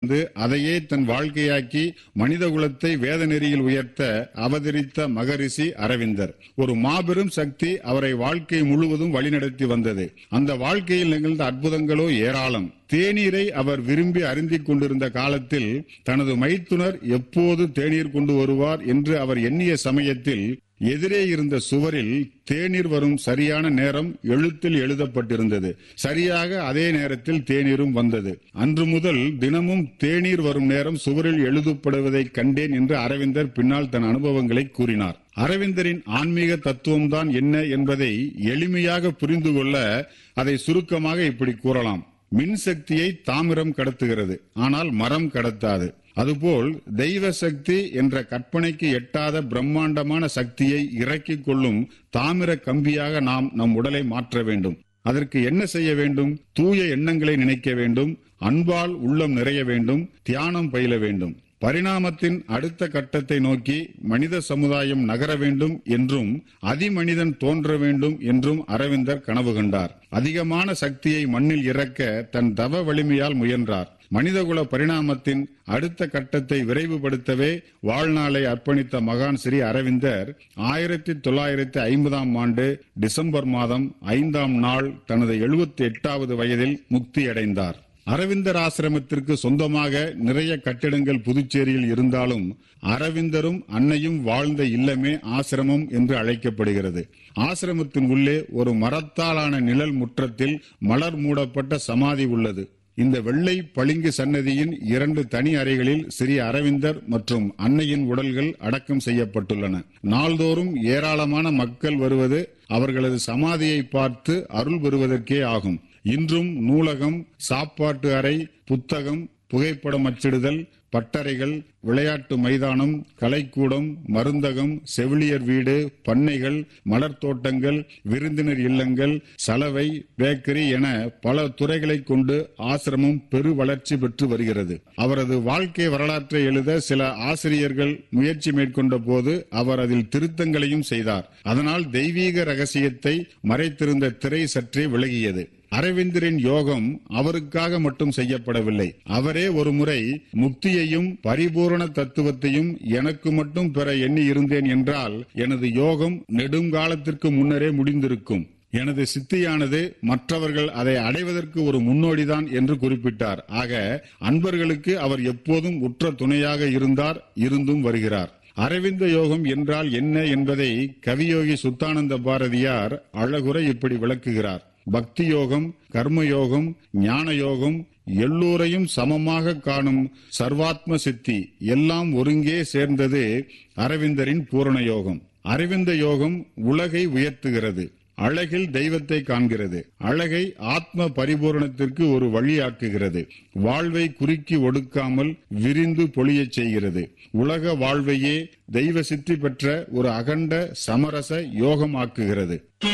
இருந்து அதையே தன் வாழ்க்கையாக்கி மனிதகுலத்தை வேத நெறியில் உயர்த்த அவதரித்த மகரிஷி அரவிந்தர் ஒரு மாபெரும் சக்தி அவரை வாழ்க்கை முழுவதும் வழிநடத்தி வந்தது அந்த வாழ்க்கையில் நிகழ்ந்த அற்புதங்களோ ஏராளம் தேநீரை அவர் விரும்பி அருந்திக் கொண்டிருந்த காலத்தில் தனது மைத்துனர் எப்போது தேநீர் கொண்டு வருவார் என்று அவர் எண்ணிய சமயத்தில் எதிரே இருந்த சுவரில் தேநீர் வரும் சரியான நேரம் எழுத்தில் எழுதப்பட்டிருந்தது சரியாக அதே நேரத்தில் தேநீரும் வந்தது அன்று முதல் தினமும் தேநீர் வரும் நேரம் சுவரில் எழுதப்படுவதை கண்டேன் என்று அரவிந்தர் பின்னால் தன் அனுபவங்களை கூறினார் அரவிந்தரின் ஆன்மீக தத்துவம்தான் என்ன என்பதை எளிமையாக புரிந்து கொள்ள அதை சுருக்கமாக இப்படி கூறலாம் மின்சக்தியை தாமிரம் கடத்துகிறது ஆனால் மரம் கடத்தாது அதுபோல் தெய்வ சக்தி என்ற கற்பனைக்கு எட்டாத பிரம்மாண்டமான சக்தியை இறக்கிக் கொள்ளும் தாமிர கம்பியாக நாம் நம் உடலை மாற்ற வேண்டும் அதற்கு என்ன செய்ய வேண்டும் தூய எண்ணங்களை நினைக்க வேண்டும் அன்பால் உள்ளம் நிறைய வேண்டும் தியானம் பயில வேண்டும் பரிணாமத்தின் அடுத்த கட்டத்தை நோக்கி மனித சமுதாயம் நகர வேண்டும் என்றும் அதிமனிதன் தோன்ற வேண்டும் என்றும் அரவிந்தர் கனவு கண்டார் அதிகமான சக்தியை மண்ணில் இறக்க தன் தவ வலிமையால் முயன்றார் மனிதகுல பரிணாமத்தின் அடுத்த கட்டத்தை விரைவுபடுத்தவே வாழ்நாளை அர்ப்பணித்த மகான் ஸ்ரீ அரவிந்தர் ஆயிரத்தி தொள்ளாயிரத்தி ஐம்பதாம் ஆண்டு டிசம்பர் மாதம் ஐந்தாம் நாள் தனது எழுபத்தி எட்டாவது வயதில் முக்தியடைந்தார் அரவிந்தர் ஆசிரமத்திற்கு சொந்தமாக நிறைய கட்டிடங்கள் புதுச்சேரியில் இருந்தாலும் அரவிந்தரும் அன்னையும் வாழ்ந்த இல்லமே ஆசிரமம் என்று அழைக்கப்படுகிறது ஆசிரமத்தின் உள்ளே ஒரு மரத்தாலான நிழல் முற்றத்தில் மலர் மூடப்பட்ட சமாதி உள்ளது இந்த வெள்ளை பளிங்கு சன்னதியின் இரண்டு தனி அறைகளில் ஸ்ரீ அரவிந்தர் மற்றும் அன்னையின் உடல்கள் அடக்கம் செய்யப்பட்டுள்ளன நாள்தோறும் ஏராளமான மக்கள் வருவது அவர்களது சமாதியை பார்த்து அருள் பெறுவதற்கே ஆகும் இன்றும் நூலகம் சாப்பாட்டு அறை புத்தகம் புகைப்படம் அச்சிடுதல் பட்டறைகள் விளையாட்டு மைதானம் கலைக்கூடம் மருந்தகம் செவிலியர் வீடு பண்ணைகள் மலர் தோட்டங்கள் விருந்தினர் இல்லங்கள் சலவை பேக்கரி என பல துறைகளை கொண்டு ஆசிரமம் பெரு வளர்ச்சி பெற்று வருகிறது அவரது வாழ்க்கை வரலாற்றை எழுத சில ஆசிரியர்கள் முயற்சி மேற்கொண்ட போது அவர் அதில் திருத்தங்களையும் செய்தார் அதனால் தெய்வீக ரகசியத்தை மறைத்திருந்த திரை சற்றே விலகியது அரவிந்தரின் யோகம் அவருக்காக மட்டும் செய்யப்படவில்லை அவரே ஒரு முறை முக்தியையும் பரிபூரண தத்துவத்தையும் எனக்கு மட்டும் பெற எண்ணி இருந்தேன் என்றால் எனது யோகம் நெடுங்காலத்திற்கு முன்னரே முடிந்திருக்கும் எனது சித்தியானது மற்றவர்கள் அதை அடைவதற்கு ஒரு முன்னோடிதான் என்று குறிப்பிட்டார் ஆக அன்பர்களுக்கு அவர் எப்போதும் உற்ற துணையாக இருந்தார் இருந்தும் வருகிறார் அரவிந்த யோகம் என்றால் என்ன என்பதை கவியோகி சுத்தானந்த பாரதியார் அழகுற இப்படி விளக்குகிறார் பக்தி யோகம் கர்மயோகம் ஞான யோகம் எல்லோரையும் சமமாக காணும் சர்வாத்ம சித்தி எல்லாம் ஒருங்கே சேர்ந்தது அரவிந்தரின் பூரண யோகம் அரவிந்த யோகம் உலகை உயர்த்துகிறது அழகில் தெய்வத்தை காண்கிறது அழகை ஆத்ம பரிபூரணத்திற்கு ஒரு வழியாக்குகிறது வாழ்வை குறுக்கி ஒடுக்காமல் விரிந்து பொழியச் செய்கிறது உலக வாழ்வையே தெய்வ சித்தி பெற்ற ஒரு அகண்ட சமரச யோகமாக்குகிறது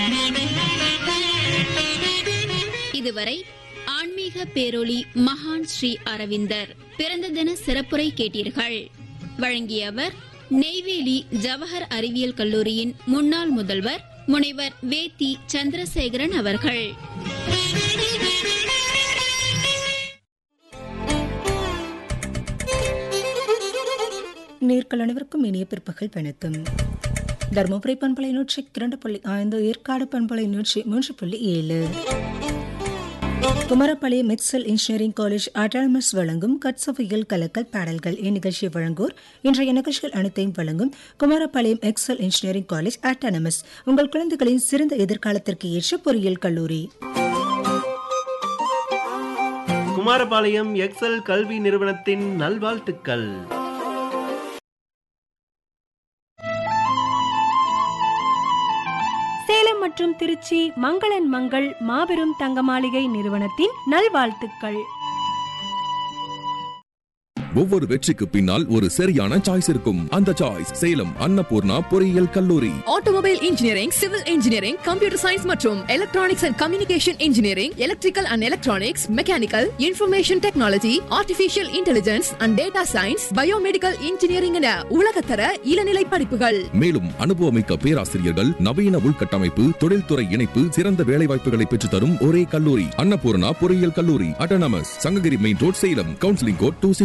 இதுவரை ஆன்மீக பேரொளி மகான் ஸ்ரீ அரவிந்தர் பிறந்த தின சிறப்புரை கேட்டீர்கள் வழங்கியவர் நெய்வேலி ஜவஹர் அறிவியல் கல்லூரியின் முன்னாள் முதல்வர் முனைவர் வேத்தி சந்திரசேகரன் அவர்கள் நேர்கள் அனைவருக்கும் இனிய பிற்பகல் வணக்கம் தருமபுரி பண்பலை நூற்றி இரண்டு புள்ளி ஐந்து ஏற்காடு பண்பலை நூற்றி மூன்று புள்ளி ஏழு Kumarapalayam Excel engineering college autonomous வழங்கும் கட்சவையில் கலக்கல் பாடல்கள் இந்நிகழ்ச்சியை வழங்குவோர் இன்றைய நிகழ்ச்சிகள் அனைத்தையும் வழங்கும் Kumarapalayam Excel engineering college autonomous உங்கள் குழந்தைகளின் சிறந்த எதிர்காலத்திற்கு ஏற்ற பொறியியல் கல்லூரி குமாரபாளையம் எக்ஸல் கல்வி நிறுவனத்தின் நல்வாழ்த்துக்கள் சேலம் மற்றும் திருச்சி மங்களன் மங்கள் மாபெரும் தங்க மாளிகை நிறுவனத்தின் நல்வாழ்த்துக்கள் ஒவ்வொரு வெற்றிக்கு பின்னால் ஒரு சரியான சாய்ஸ் இருக்கும் அந்த சாய்ஸ் சேலம் அன்னபூர்ணா பொறியியல் கல்லூரி automobile engineering civil engineering computer science மற்றும் electronics and communication engineering electrical and electronics mechanical information technology artificial intelligence and data science biomedical engineering என உலகத்தர இளநிலை படிப்புகள் மேலும் அனுபவமிக்க பேராசிரியர்கள் நவீன உள்கட்டமைப்பு தொழில்துறை இணைப்பு சிறந்த வேலைவாய்ப்புகளை பெற்றுத் தரும் ஒரே கல்லூரி அன்னபூர்ணா பொறியியல் கல்லூரி autonomous Sankagiri main road Salem counselling code two